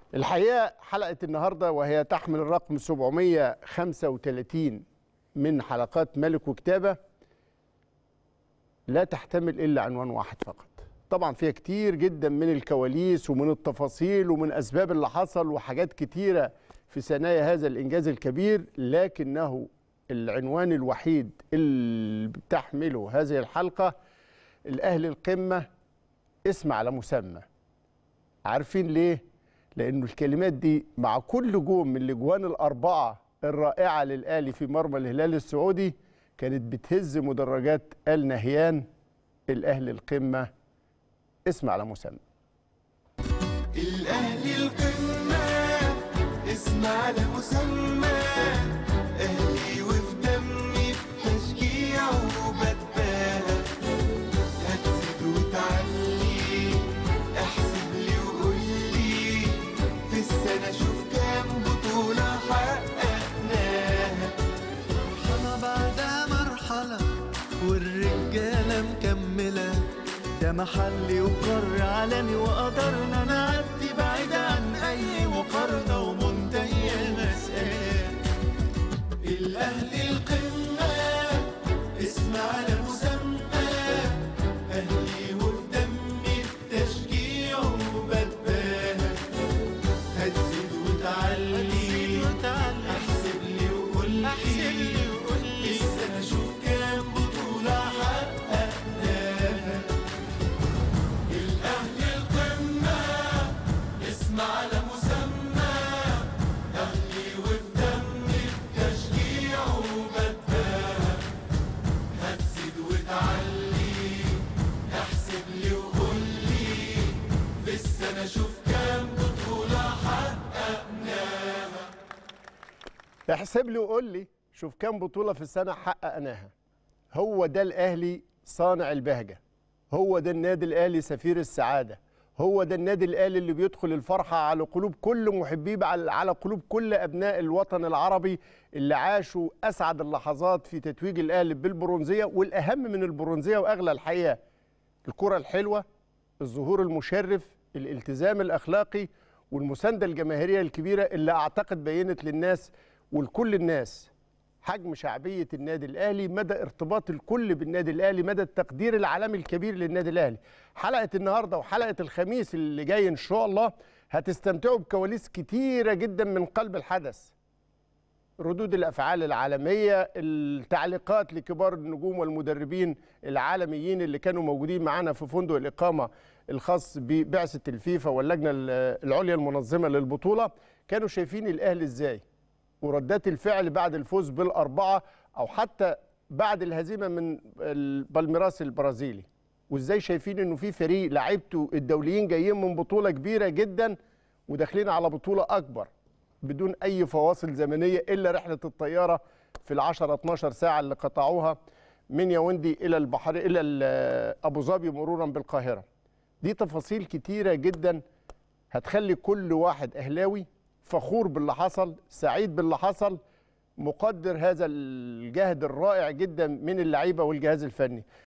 الحقيقه حلقه النهارده وهي تحمل الرقم 735 من حلقات ملك وكتابه لا تحتمل الا عنوان واحد فقط طبعا فيها كتير جدا من الكواليس ومن التفاصيل ومن اسباب اللي حصل وحاجات كتيره في ثنايا هذا الانجاز الكبير لكنه العنوان الوحيد اللي بتحمله هذه الحلقه الاهل القمه اسم على مسمى عارفين ليه لانه الكلمات دي مع كل جون من الاجوان الاربعه الرائعه للاهلي في مرمى الهلال السعودي كانت بتهز مدرجات ال نهيان الاهلي القمه اسم على مسمى الأهلي القمة اسم على مسمى أهلي وفي دمي تشجيع وبتباهى هتزيد وتعلي احسب لي وقول لي في السنة شوف كام بطولة حققناها مرحلة بعدها مرحلة والرجالة مكملة ده محلي وقر علني وقدرنا نعدي بعيد عن أي مقارنة ومنتهية المسألة الأهلي القمة اسم على مسمى أهلي وفي دمي التشجيع وبتباهى هتزيد وتعلي وتعالى احسب لي وقول لي احسب لي وقول لي لسه اشوف كام بطولة حققناها الأهلي القمة اسم على مسمى أهلي وفي دمي التشجيع وبتباهى هتزيد وتعلي احسب لي وقول لي في السنة شوف كام بطولة حققناها احسب لي وقول لي شوف كام بطوله في السنه حققناها هو ده الاهلي صانع البهجه هو ده النادي الاهلي سفير السعاده هو ده النادي الاهلي اللي بيدخل الفرحه على قلوب كل محبيه على على قلوب كل ابناء الوطن العربي اللي عاشوا اسعد اللحظات في تتويج الاهلي بالبرونزيه والاهم من البرونزيه واغلى الحقيقه الكره الحلوه الظهور المشرف الالتزام الاخلاقي والمسانده الجماهيريه الكبيره اللي اعتقد بينت للناس ولكل الناس حجم شعبيه النادي الاهلي مدى ارتباط الكل بالنادي الاهلي مدى التقدير العالمي الكبير للنادي الاهلي حلقه النهارده وحلقه الخميس اللي جاي ان شاء الله هتستمتعوا بكواليس كتيره جدا من قلب الحدث ردود الافعال العالميه التعليقات لكبار النجوم والمدربين العالميين اللي كانوا موجودين معانا في فندق الاقامه الخاص ببعثه الفيفا واللجنه العليا المنظمه للبطوله كانوا شايفين الاهلي ازاي وردات الفعل بعد الفوز بالاربعه او حتى بعد الهزيمه من البالميراس البرازيلي وازاي شايفين انه في فريق لعيبته الدوليين جايين من بطوله كبيره جدا وداخلين على بطوله اكبر بدون اي فواصل زمنيه الا رحله الطياره في ال 10 12 ساعه اللي قطعوها من ياوندي الى البحر الى ال- ابو ظبي مرورا بالقاهره. دي تفاصيل كتيره جدا هتخلي كل واحد اهلاوي فخور باللي حصل، سعيد باللي حصل، مقدر هذا الجهد الرائع جدا من اللعيبه والجهاز الفني.